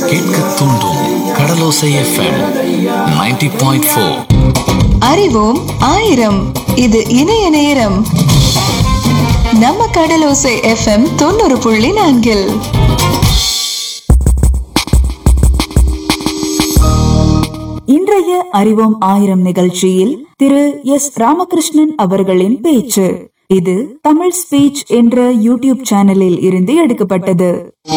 கேட்க தூண்டும் கடலோசை FM 90.4 point four அறிவோம் ஆயிரம் இது இணைய நேரம் நம்ம கடலோசை எஃப்எம் தொண்ணூறு புள்ளி நான்கில் இன்றைய அறிவோம் ஆயிரம் நிகழ்ச்சியில் திரு எஸ் ராமகிருஷ்ணன் அவர்களின் பேச்சு இது தமிழ் ஸ்பீச் என்ற யூடியூப் சேனலில் இருந்து எடுக்கப்பட்டது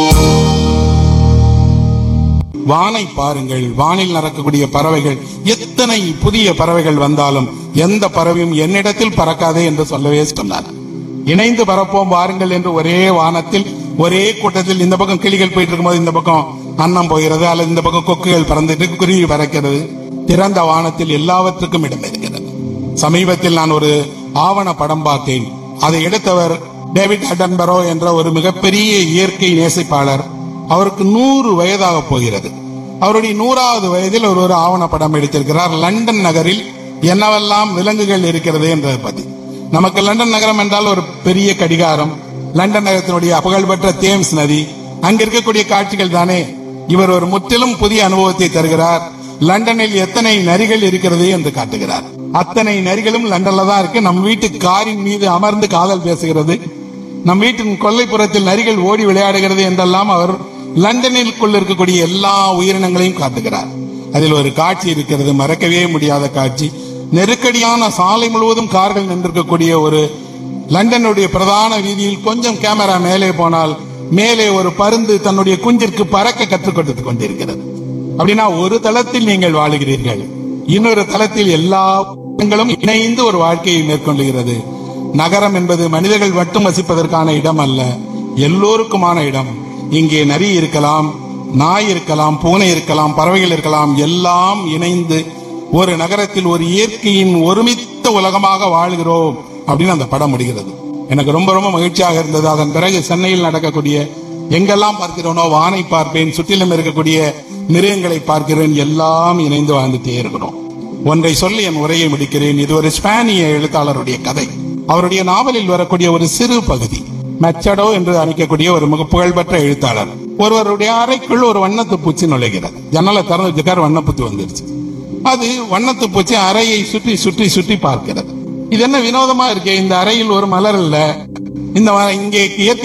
வானை பாருங்கள் வானில் நடக்கக்கூடிய பறவைகள் எத்தனை புதிய பறவைகள் வந்தாலும் எந்த பறவையும் என்னிடத்தில் பறக்காதே என்று சொல்லவே சொன்னார் இணைந்து பறப்போம் வாருங்கள் என்று ஒரே வானத்தில் ஒரே கூட்டத்தில் இந்த பக்கம் கிளிகள் போயிட்டு இருக்கும்போது இந்த பக்கம் அன்னம் போகிறது அல்லது இந்த பக்கம் கொக்குகள் பறந்துட்டு குருவி பறக்கிறது திறந்த வானத்தில் எல்லாவற்றுக்கும் இடம் இருக்கிறது சமீபத்தில் நான் ஒரு ஆவண படம் பார்த்தேன் அதை எடுத்தவர் டேவிட் அடன்பரோ என்ற ஒரு மிகப்பெரிய இயற்கை நேசிப்பாளர் அவருக்கு நூறு வயதாக போகிறது அவருடைய நூறாவது வயதில் அவர் ஒரு ஆவண படம் எடுத்திருக்கிறார் லண்டன் நகரில் என்னவெல்லாம் விலங்குகள் இருக்கிறது என்றதை பத்தி நமக்கு லண்டன் நகரம் என்றால் ஒரு பெரிய கடிகாரம் லண்டன் நகரத்தினுடைய புகழ்பெற்ற தேம்ஸ் நதி அங்க இருக்கக்கூடிய காட்சிகள் தானே இவர் ஒரு முற்றிலும் புதிய அனுபவத்தை தருகிறார் லண்டனில் எத்தனை நரிகள் இருக்கிறது என்று காட்டுகிறார் அத்தனை நரிகளும் லண்டன்ல தான் இருக்கு நம் வீட்டு காரின் மீது அமர்ந்து காதல் பேசுகிறது நம் வீட்டின் கொல்லைப்புறத்தில் நரிகள் ஓடி விளையாடுகிறது என்றெல்லாம் அவர் லண்டனிற்குள் இருக்கக்கூடிய எல்லா உயிரினங்களையும் காட்டுகிறார் அதில் ஒரு காட்சி இருக்கிறது மறக்கவே முடியாத காட்சி நெருக்கடியான சாலை முழுவதும் கார்கள் நின்றிருக்கக்கூடிய ஒரு லண்டனுடைய பிரதான வீதியில் கொஞ்சம் கேமரா மேலே போனால் மேலே ஒரு பருந்து தன்னுடைய குஞ்சிற்கு பறக்க கற்றுக் கொடுத்துக் கொண்டிருக்கிறது அப்படின்னா ஒரு தளத்தில் நீங்கள் வாழுகிறீர்கள் இன்னொரு தளத்தில் எல்லா உயிரினங்களும் இணைந்து ஒரு வாழ்க்கையை மேற்கொள்ளுகிறது நகரம் என்பது மனிதர்கள் மட்டும் வசிப்பதற்கான இடம் அல்ல எல்லோருக்குமான இடம் இங்கே நரி இருக்கலாம் நாய் இருக்கலாம் பூனை இருக்கலாம் பறவைகள் இருக்கலாம் எல்லாம் இணைந்து ஒரு நகரத்தில் ஒரு இயற்கையின் ஒருமித்த உலகமாக வாழ்கிறோம் அப்படின்னு அந்த படம் முடிகிறது எனக்கு ரொம்ப ரொம்ப மகிழ்ச்சியாக இருந்தது அதன் பிறகு சென்னையில் நடக்கக்கூடிய எங்கெல்லாம் பார்க்கிறோனோ வானை பார்ப்பேன் சுற்றிலும் இருக்கக்கூடிய மிருகங்களை பார்க்கிறேன் எல்லாம் இணைந்து வாழ்ந்துட்டே இருக்கிறோம் ஒன்றை சொல்லி என் உரையை முடிக்கிறேன் இது ஒரு ஸ்பானிய எழுத்தாளருடைய கதை அவருடைய நாவலில் வரக்கூடிய ஒரு சிறு பகுதி மெச்சடோ என்று அழைக்கக்கூடிய ஒரு மிக புகழ்பெற்ற எழுத்தாளர் ஒருவருடைய அறைக்குள் ஒரு வண்ணத்து பூச்சி நுழைகிறது ஜன்னலை திறந்து வச்சுக்கார் வண்ணப்புத்து வந்துருச்சு அது வண்ணத்து பூச்சி அறையை சுற்றி சுற்றி சுற்றி பார்க்கிறது இது என்ன வினோதமா இருக்கு இந்த அறையில் ஒரு மலர் இல்ல இந்த ம- இங்கே இயற்கை